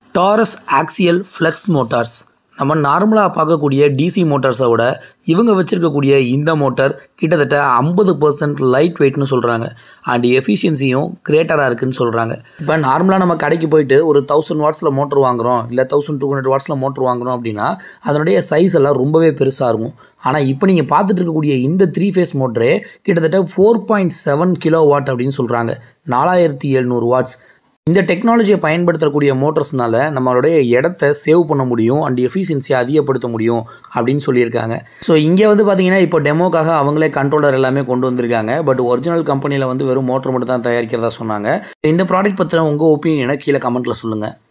Taurus axial flex Motors நம்ம நார்மலாக பார்க்கக்கூடிய டிசி மோட்டார்ஸை விட இவங்க வச்சுருக்கக்கூடிய இந்த மோட்டார் கிட்டத்தட்ட ஐம்பது பர்சன்ட் லைட் வெயிட்னு சொல்கிறாங்க அண்ட் எஃபிஷியன்சியும் கிரேட்டராக இருக்குன்னு சொல்கிறாங்க இப்போ நார்மலாக நம்ம கடைக்கு போயிட்டு ஒரு தௌசண்ட் வாட்ஸில் மோட்டர் வாங்குகிறோம் இல்லை தௌசண்ட் டூ ஹண்ட்ரட் வாட்ஸில் மோட்டர் வாங்குகிறோம் அப்படின்னா அதனுடைய சைஸ் எல்லாம் ரொம்பவே பெருசாக இருக்கும் ஆனால் இப்போ நீங்கள் பார்த்துட்டு இருக்கக்கூடிய இந்த த்ரீ ஃபேஸ் மோட்டரே கிட்டத்தட்ட four point seven kilo watt அப்படின்னு சொல்கிறாங்க நாலாயிரத்தி எழுநூறு வாட்ஸ் இந்த டெக்னாலஜியை பயன்படுத்தக்கூடிய மோட்டர்ஸ்னால நம்மளுடைய இடத்த சேவ் பண்ண முடியும் அண்ட் எஃபிஷியன்சியை அதிகப்படுத்த முடியும் அப்படின்னு சொல்லியிருக்காங்க ஸோ இங்கே வந்து பார்த்தீங்கன்னா இப்போ டெமோக்காக அவங்களே கண்ட்ரோலர் எல்லாமே கொண்டு வந்திருக்காங்க பட் ஒரிஜினல் கம்பெனியில் வந்து வெறும் மோட்டர் மட்டும் தான் தயாரிக்கிறதா சொன்னாங்க இந்த ப்ராடக்ட் பற்றின உங்கள் ஒப்பீனியனை கீழே கமெண்ட்டில் சொல்லுங்கள்